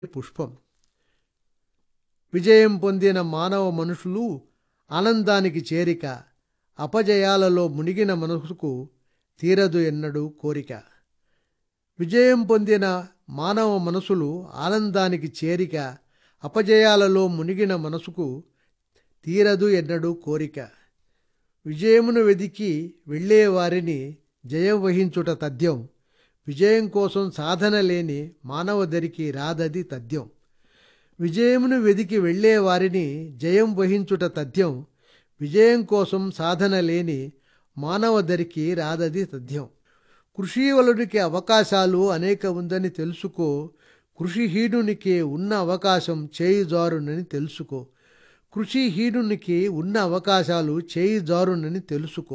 పుష్పం విజయం పొందిన మానవ మనుషులు ఆనందానికి చేరిక అపజయాలలో మునిగిన మనసుకు తీరదు ఎన్నడూ కోరిక విజయం పొందిన మానవ మనసులు ఆనందానికి చేరిక అపజయాలలో మునిగిన మనసుకు తీరదు ఎన్నడూ కోరిక విజయమును వెదికి వెళ్ళే వారిని జయం వహించుట తథ్యం విజయం కోసం సాధన లేని మానవ దరికి రాదది తథ్యం విజయమును వెదికి వెళ్ళే వారిని జయం వహించుట తథ్యం విజయం కోసం సాధన లేని మానవ దరికి రాదది తథ్యం కృషివలునికి అవకాశాలు అనేక ఉందని తెలుసుకో కృషిహీనునికి ఉన్న అవకాశం చేయిజారునని తెలుసుకో కృషిహీనునికి ఉన్న అవకాశాలు చేయిజారునని తెలుసుకో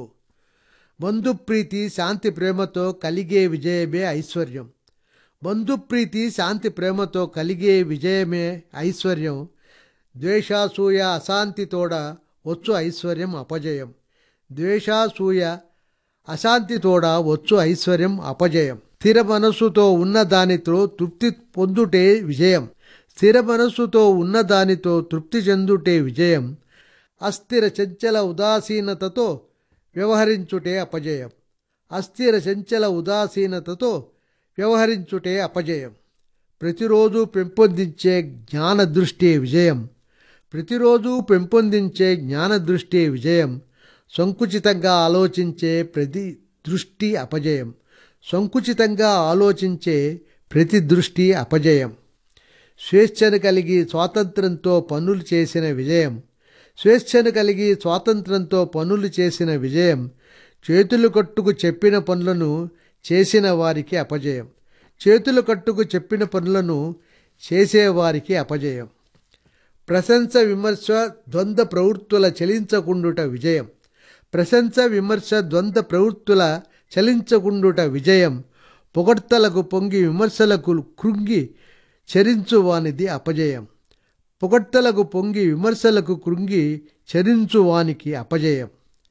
బంధుప్రీతి శాంతి ప్రేమతో కలిగే విజయమే ఐశ్వర్యం బంధుప్రీతి శాంతి ప్రేమతో కలిగే విజయమే ఐశ్వర్యం ద్వేషాసూయ అశాంతితోడ వచ్చు ఐశ్వర్యం అపజయం ద్వేషాసూయ అశాంతితోడ వచ్చు ఐశ్వర్యం అపజయం స్థిర మనస్సుతో ఉన్న దానితో తృప్తి పొందుటే విజయం స్థిర మనస్సుతో ఉన్న దానితో తృప్తి చెందుటే విజయం అస్థిర చంచల ఉదాసీనతతో వ్యవహరించుటే అపజయం అస్థిర చంచల ఉదాసీనతతో వ్యవహరించుటే అపజయం ప్రతిరోజు పెంపొందించే జ్ఞాన దృష్టి విజయం ప్రతిరోజు పెంపొందించే జ్ఞాన దృష్టి విజయం సంకుచితంగా ఆలోచించే ప్రతి దృష్టి అపజయం సంకుచితంగా ఆలోచించే ప్రతి దృష్టి అపజయం స్వేచ్ఛను కలిగి స్వాతంత్రంతో పనులు చేసిన విజయం స్వేచ్ఛను కలిగి స్వాతంత్రంతో పనులు చేసిన విజయం చేతులు కట్టుకు చెప్పిన పనులను చేసిన వారికి అపజయం చేతులు కట్టుకు చెప్పిన పనులను చేసేవారికి అపజయం ప్రశంస విమర్శ ద్వంద్వ ప్రవృత్తుల చలించకుండుట విజయం ప్రశంస విమర్శ ద్వంద్వ ప్రవృత్తుల చలించకుండుట విజయం పొగడ్తలకు పొంగి విమర్శలకు కృంగి చరించువానిది అపజయం పొగడ్తలకు పొంగి విమర్శలకు కృంగి చరించువానికి అపజయం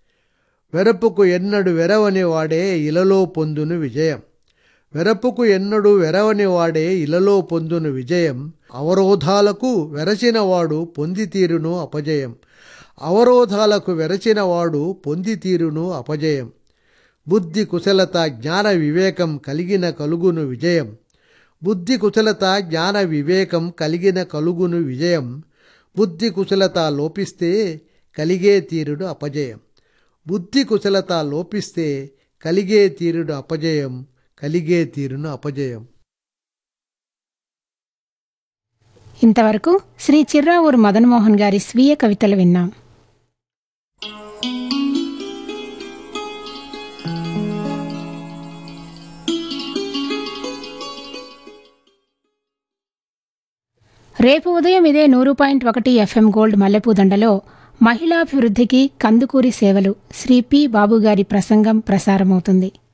వెరపుకు ఎన్నడు వెరవని వాడే ఇలలో పొందును విజయం వెరపుకు ఎన్నడు వెరవని వాడే ఇలలో పొందును విజయం అవరోధాలకు వెరచినవాడు పొందితీరును అపజయం అవరోధాలకు వెరచినవాడు పొందితీరును అపజయం బుద్ధి కుశలత జ్ఞాన వివేకం కలిగిన కలుగును విజయం బుద్ధి కుశలత జ్ఞాన వివేకం కలిగిన కలుగును విజయం బుద్ధి కుశలత లోపిస్తే కలిగే తీరుడు అపజయం బుద్ధి కుశలత లోపిస్తే కలిగే తీరుడు అపజయం కలిగే తీరును అపజయం ఇంతవరకు శ్రీ చిర్రావూరు మదన్మోహన్ గారి స్వీయ కవితలు విన్నాం రేపు ఉదయం ఇదే నూరు పాయింట్ ఒకటి ఎఫ్ఎం గోల్డ్ మల్లెపూదండలో మహిళాభివృద్ధికి కందుకూరి సేవలు శ్రీ పి బాబు గారి ప్రసంగం ప్రసారమవుతుంది